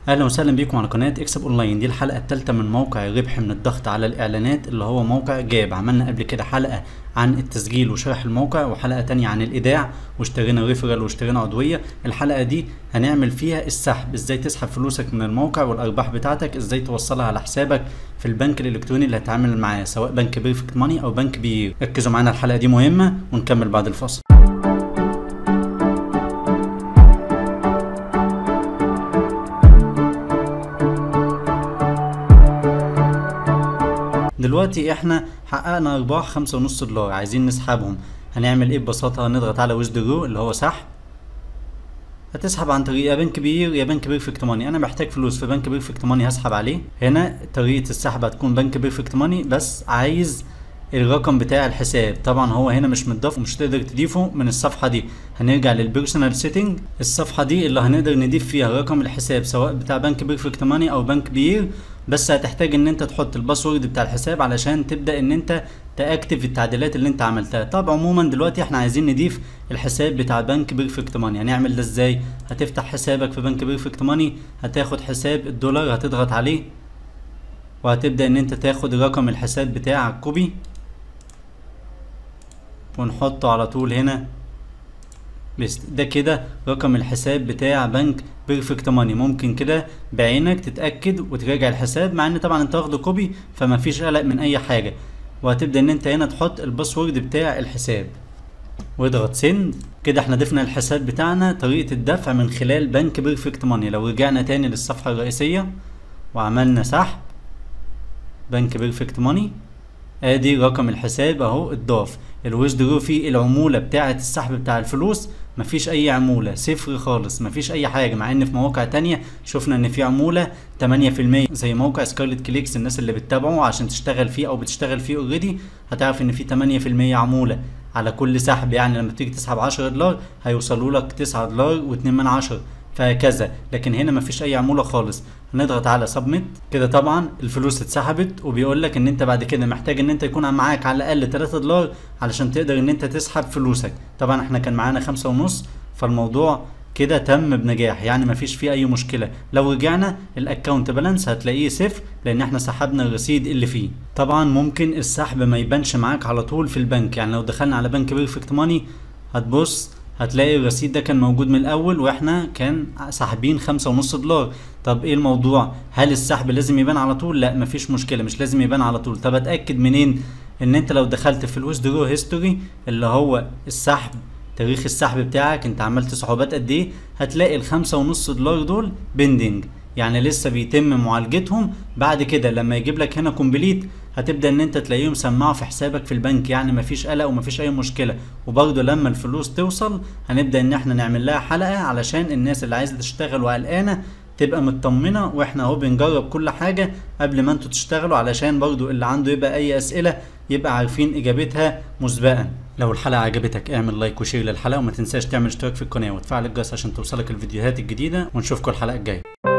اهلا وسهلا بيكم على قناه اكسب اونلاين دي الحلقه الثالثه من موقع الربح من الضغط على الاعلانات اللي هو موقع جاب عملنا قبل كده حلقه عن التسجيل وشرح الموقع وحلقه تانية عن الايداع واشترينا ريفرال واشترينا عضويه الحلقه دي هنعمل فيها السحب ازاي تسحب فلوسك من الموقع والارباح بتاعتك ازاي توصلها على حسابك في البنك الالكتروني اللي هتعامل معاه سواء بنك بيرفكت ماني او بنك بير ركزوا معانا الحلقه دي مهمه ونكمل بعد الفاصل دلوقتي احنا حققنا ارباح خمسة ونص دولار عايزين نسحبهم هنعمل ايه ببساطة هنضغط على ويزدرو اللي هو سحب هتسحب عن طريق يا بنك بير يا بنك بيرفكت ماني انا محتاج فلوس في بنك بيرفكت ماني هسحب عليه هنا طريقة السحب هتكون بنك بيرفكت ماني بس عايز الرقم بتاع الحساب طبعا هو هنا مش متضاف ومش تقدر تضيفه من الصفحة دي هنرجع للبيرسونال سيتنج الصفحة دي اللي هنقدر نضيف فيها رقم الحساب سواء بتاع بنك بيرفكت ماني او بنك بير بس هتحتاج ان انت تحط الباسورد بتاع الحساب علشان تبدا ان انت تاكتف التعديلات اللي انت عملتها طب عموما دلوقتي احنا عايزين نضيف الحساب بتاع بنك بيرفكت ماني هنعمل ده ازاي هتفتح حسابك في بنك بيرفكت ماني هتاخد حساب الدولار هتضغط عليه وهتبدا ان انت تاخد رقم الحساب بتاعك كوبي ونحطه على طول هنا بس ده كده رقم الحساب بتاع بنك بيرفكت ماني ممكن كده بعينك تتاكد وتراجع الحساب مع ان طبعا انت واخده كوبي فما فيش قلق من اي حاجه وهتبدا ان انت هنا تحط الباسورد بتاع الحساب واضغط سند كده احنا ضفنا الحساب بتاعنا طريقه الدفع من خلال بنك بيرفكت ماني لو رجعنا تاني للصفحه الرئيسيه وعملنا سحب بنك بيرفكت ماني ادي رقم الحساب اهو اتضاف الويزدرو فيه العموله بتاعه السحب بتاع الفلوس مفيش اي عموله صفر خالص مفيش اي حاجه مع ان في مواقع تانية شفنا ان في عموله 8% زي موقع سكارلت كليكس الناس اللي بتتابعه عشان تشتغل فيه او بتشتغل فيه اوريدي هتعرف ان في 8% عموله على كل سحب يعني لما تيجي تسحب 10 دولار هيوصلوا لك 9 دولار و2 من عشرة فهكذا لكن هنا مفيش اي عموله خالص هنضغط على سبميت كده طبعا الفلوس اتسحبت وبيقول لك ان انت بعد كده محتاج ان انت يكون معاك على الاقل 3 دولار علشان تقدر ان انت تسحب فلوسك طبعا احنا كان معانا خمسة ونص فالموضوع كده تم بنجاح يعني مفيش فيه اي مشكله لو رجعنا الاكونت بالانس هتلاقيه صفر لان احنا سحبنا الرصيد اللي فيه طبعا ممكن السحب ما يبانش معاك على طول في البنك يعني لو دخلنا على بنك بيرفكت ماني هتبص هتلاقي الرصيد ده كان موجود من الاول واحنا كان ساحبين خمسة ونص دولار طب ايه الموضوع هل السحب لازم يبان على طول لا مفيش مشكله مش لازم يبان على طول طب اتاكد منين ان انت لو دخلت في الويزدرو هيستوري اللي هو السحب تاريخ السحب بتاعك انت عملت سحوبات قد ايه هتلاقي الخمسة ونص دولار دول بيندنج يعني لسه بيتم معالجتهم بعد كده لما يجيب لك هنا كومبليت هتبدا ان انت تلاقيهم سمعوا في حسابك في البنك يعني مفيش قلق ومفيش اي مشكله وبرضه لما الفلوس توصل هنبدا ان احنا نعمل لها حلقه علشان الناس اللي عايزه تشتغل وقلقانه تبقى مطمنه واحنا اهو بنجرب كل حاجه قبل ما انتوا تشتغلوا علشان برضه اللي عنده يبقى اي اسئله يبقى عارفين اجابتها مسبقا لو الحلقه عجبتك اعمل لايك وشير للحلقه وما تنساش تعمل اشتراك في القناه وتفعل الجرس عشان توصلك الفيديوهات الجديده ونشوفكم الحلقه الجايه